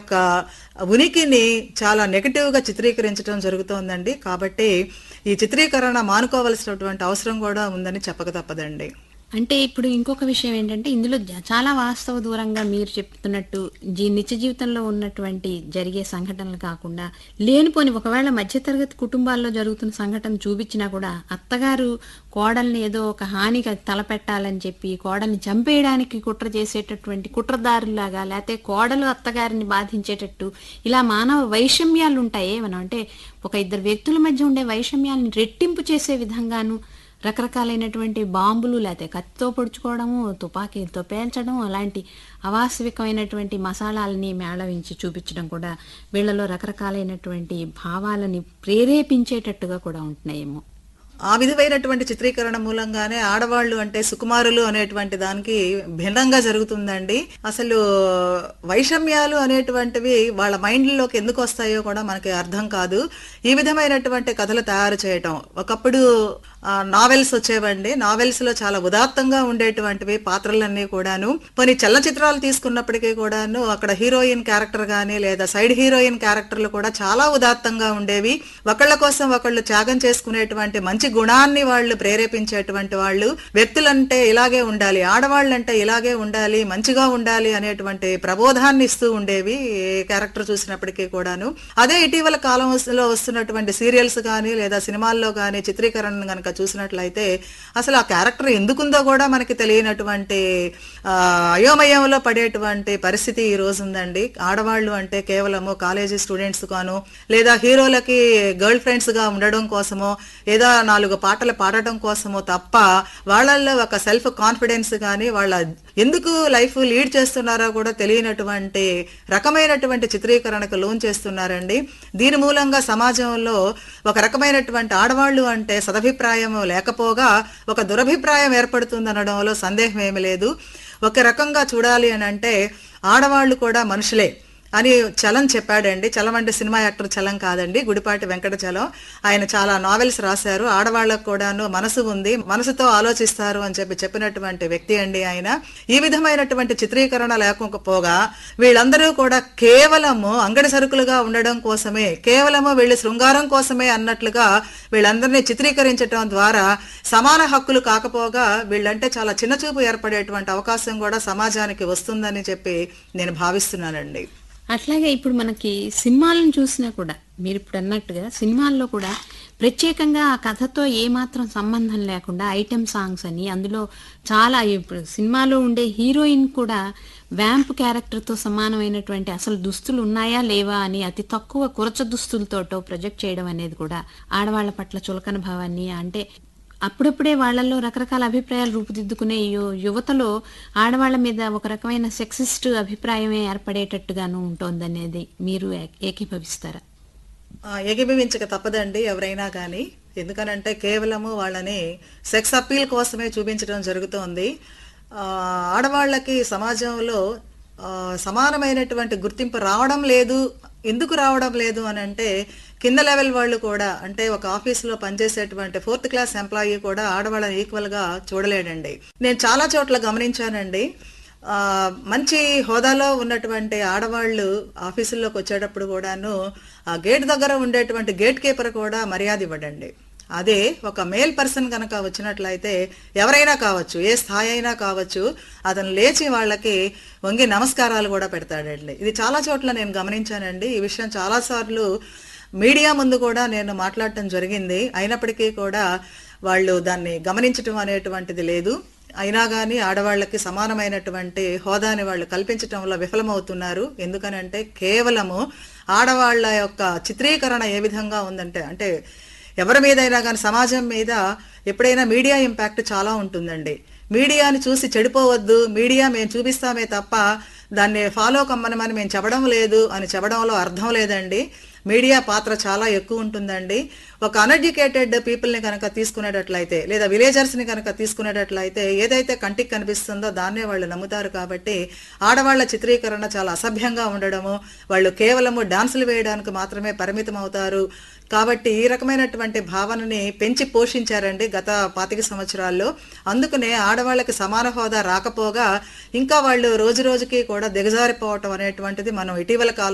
యొక్క ఉనికిని చాలా నెగటివ్ గా చిత్రీకరించడం జరుగుతోందండి కాబట్టి ఈ చిత్రీకరణ మానుకోవలసినటువంటి అవసరం కూడా ఉందని చెప్పక తప్పదండి అంటే ఇప్పుడు ఇంకొక విషయం ఏంటంటే ఇందులో జ- చాలా వాస్తవ దూరంగా మీరు చెప్తున్నట్టు జీ నిత్య జీవితంలో ఉన్నటువంటి జరిగే సంఘటనలు కాకుండా లేనిపోని ఒకవేళ మధ్యతరగతి కుటుంబాల్లో జరుగుతున్న సంఘటన చూపించినా కూడా అత్తగారు కోడల్ని ఏదో ఒక హానికి తలపెట్టాలని చెప్పి కోడల్ని చంపేయడానికి కుట్ర చేసేటటువంటి కుట్రదారులాగా లేకపోతే కోడలు అత్తగారిని బాధించేటట్టు ఇలా మానవ వైషమ్యాలు ఉంటాయి మనం అంటే ఒక ఇద్దరు వ్యక్తుల మధ్య ఉండే వైషమ్యాలను రెట్టింపు చేసే విధంగాను రకరకాలైనటువంటి బాంబులు లేకపోతే కత్తితో పొడుచుకోవడము తుపాకీలతో పేల్చడం అలాంటి అవాస్తవికమైనటువంటి మసాలాలని మేళవించి చూపించడం కూడా వీళ్ళలో రకరకాలైనటువంటి భావాలని ప్రేరేపించేటట్టుగా కూడా ఉంటున్నాయేమో ఆ విధమైనటువంటి చిత్రీకరణ మూలంగానే ఆడవాళ్ళు అంటే సుకుమారులు అనేటువంటి దానికి భిన్నంగా జరుగుతుందండి అసలు వైషమ్యాలు అనేటువంటివి వాళ్ళ మైండ్లోకి ఎందుకు వస్తాయో కూడా మనకి అర్థం కాదు ఈ విధమైనటువంటి కథలు తయారు చేయటం ఒకప్పుడు నావెల్స్ వచ్చేవండి నావెల్స్ లో చాలా ఉదాత్తంగా ఉండేటువంటివి పాత్రలన్నీ కూడాను కొన్ని చలనచిత్రాలు తీసుకున్నప్పటికీ కూడాను అక్కడ హీరోయిన్ క్యారెక్టర్ గానీ లేదా సైడ్ హీరోయిన్ క్యారెక్టర్లు కూడా చాలా ఉదాత్తంగా ఉండేవి ఒకళ్ళ కోసం ఒకళ్ళు త్యాగం చేసుకునేటువంటి మంచి గుణాన్ని వాళ్ళు ప్రేరేపించేటువంటి వాళ్ళు వ్యక్తులంటే ఇలాగే ఉండాలి ఆడవాళ్ళంటే ఇలాగే ఉండాలి మంచిగా ఉండాలి అనేటువంటి ప్రబోధాన్ని ఇస్తూ ఉండేవి ఏ క్యారెక్టర్ చూసినప్పటికీ కూడాను అదే ఇటీవల కాలంలో వస్తున్నటువంటి సీరియల్స్ కానీ లేదా సినిమాల్లో కానీ చిత్రీకరణ గనక చూసినట్లయితే అసలు ఆ క్యారెక్టర్ ఎందుకుందో కూడా మనకి తెలియనటువంటి ఆ, అయోమయంలో పడేటువంటి పరిస్థితి ఈ రోజు ఉందండి ఆడవాళ్ళు అంటే కేవలము కాలేజీ స్టూడెంట్స్ గాను లేదా హీరోలకి గర్ల్ ఫ్రెండ్స్ గా ఉండడం కోసమో ఏదో నాలుగు పాటలు పాడటం కోసమో తప్ప వాళ్ళల్లో ఒక సెల్ఫ్ కాన్ఫిడెన్స్ కానీ వాళ్ళ ఎందుకు లైఫ్ లీడ్ చేస్తున్నారో కూడా తెలియనటువంటి రకమైనటువంటి చిత్రీకరణకు లోన్ చేస్తున్నారండి దీని మూలంగా సమాజంలో ఒక రకమైనటువంటి ఆడవాళ్ళు అంటే సదభిప్రాయం లేకపోగా ఒక దురభిప్రాయం ఏర్పడుతుందనడంలో సందేహం ఏమీ లేదు ఒక రకంగా చూడాలి అని అంటే ఆడవాళ్ళు కూడా మనుషులే అని చలం చెప్పాడండి చలం అంటే సినిమా యాక్టర్ చలం కాదండి గుడిపాటి వెంకట చలం ఆయన చాలా నావెల్స్ రాశారు ఆడవాళ్ళకు కూడాను మనసు ఉంది మనసుతో ఆలోచిస్తారు అని చెప్పి చెప్పినటువంటి వ్యక్తి అండి ఆయన ఈ విధమైనటువంటి చిత్రీకరణ లేకపోగా వీళ్ళందరూ కూడా కేవలము అంగడి సరుకులుగా ఉండడం కోసమే కేవలము వీళ్ళు శృంగారం కోసమే అన్నట్లుగా వీళ్ళందరినీ చిత్రీకరించడం ద్వారా సమాన హక్కులు కాకపోగా వీళ్ళంటే చాలా చిన్నచూపు ఏర్పడేటువంటి అవకాశం కూడా సమాజానికి వస్తుందని చెప్పి నేను భావిస్తున్నానండి అట్లాగే ఇప్పుడు మనకి సినిమాలను చూసినా కూడా మీరు ఇప్పుడు అన్నట్టుగా సినిమాల్లో కూడా ప్రత్యేకంగా ఆ కథతో ఏమాత్రం సంబంధం లేకుండా ఐటెం సాంగ్స్ అని అందులో చాలా ఇప్పుడు సినిమాలో ఉండే హీరోయిన్ కూడా వ్యాంప్ క్యారెక్టర్తో సమానమైనటువంటి అసలు దుస్తులు ఉన్నాయా లేవా అని అతి తక్కువ కురచ దుస్తులతోటో ప్రొజెక్ట్ చేయడం అనేది కూడా ఆడవాళ్ల పట్ల చులకన భావాన్ని అంటే అప్పుడప్పుడే వాళ్ళల్లో రకరకాల అభిప్రాయాలు రూపుదిద్దుకునే యు- యువతలో ఆడవాళ్ళ మీద ఒక రకమైన సెక్సిస్ట్ అభిప్రాయమే ఏర్పడేటట్టుగాను ఉంటోందనేది మీరు ఏ- ఏకీభవిస్తారా ఆ, ఏకీభవించక తప్పదండి ఎవరైనా కానీ ఎందుకనంటే కేవలము వాళ్ళని సెక్స్ అప్పీల్ కోసమే చూపించడం జరుగుతోంది ఆ, ఆడవాళ్ళకి సమాజంలో ఆ, సమానమైనటువంటి గుర్తింపు రావడం లేదు ఎందుకు రావడం లేదు అని అంటే కింద లెవెల్ వాళ్ళు కూడా అంటే ఒక ఆఫీసులో పనిచేసేటువంటి ఫోర్త్ క్లాస్ ఎంప్లాయీ కూడా ఆడవాళ్ళని ఈక్వల్ గా చూడలేడండి నేను చాలా చోట్ల గమనించానండి ఆ, మంచి హోదాలో ఉన్నటువంటి ఆడవాళ్ళు ఆఫీసుల్లోకి వచ్చేటప్పుడు కూడాను ఆ గేట్ దగ్గర ఉండేటువంటి గేట్ కీపర్ కూడా మర్యాద ఇవ్వడండి అదే ఒక మేల్ పర్సన్ కనుక వచ్చినట్లయితే ఎవరైనా కావచ్చు ఏ స్థాయి అయినా కావచ్చు అతను లేచి వాళ్ళకి వంగి నమస్కారాలు కూడా పెడతాడండి ఇది చాలా చోట్ల నేను గమనించానండి ఈ విషయం చాలాసార్లు మీడియా ముందు కూడా నేను మాట్లాడటం జరిగింది అయినప్పటికీ కూడా వాళ్ళు దాన్ని గమనించటం అనేటువంటిది లేదు అయినా కానీ ఆడవాళ్ళకి సమానమైనటువంటి హోదాని వాళ్ళు కల్పించటంలో విఫలమవుతున్నారు ఎందుకనంటే కేవలము ఆడవాళ్ళ యొక్క చిత్రీకరణ ఏ విధంగా ఉందంటే అంటే ఎవరి మీదైనా కానీ సమాజం మీద ఎప్పుడైనా మీడియా ఇంపాక్ట్ చాలా ఉంటుందండి మీడియాని చూసి చెడిపోవద్దు మీడియా మేము చూపిస్తామే తప్ప దాన్ని ఫాలో కమ్మనమని మేము చెప్పడం లేదు అని చెప్పడంలో అర్థం లేదండి మీడియా పాత్ర చాలా ఎక్కువ ఉంటుందండి ఒక అన్ఎడ్యుకేటెడ్ పీపుల్ని కనుక తీసుకునేటట్లయితే లేదా విలేజర్స్ని కనుక తీసుకునేటట్లయితే ఏదైతే కంటికి కనిపిస్తుందో దాన్నే వాళ్ళు నమ్ముతారు కాబట్టి ఆడవాళ్ల చిత్రీకరణ చాలా అసభ్యంగా ఉండడము వాళ్ళు కేవలము డాన్సులు వేయడానికి మాత్రమే పరిమితం అవుతారు కాబట్టి ఈ రకమైనటువంటి భావనని పెంచి పోషించారండి గత పాతిక సంవత్సరాల్లో అందుకనే ఆడవాళ్ళకి సమాన హోదా రాకపోగా ఇంకా వాళ్ళు రోజు రోజుకి కూడా దిగజారిపోవటం అనేటువంటిది మనం ఇటీవల కాలం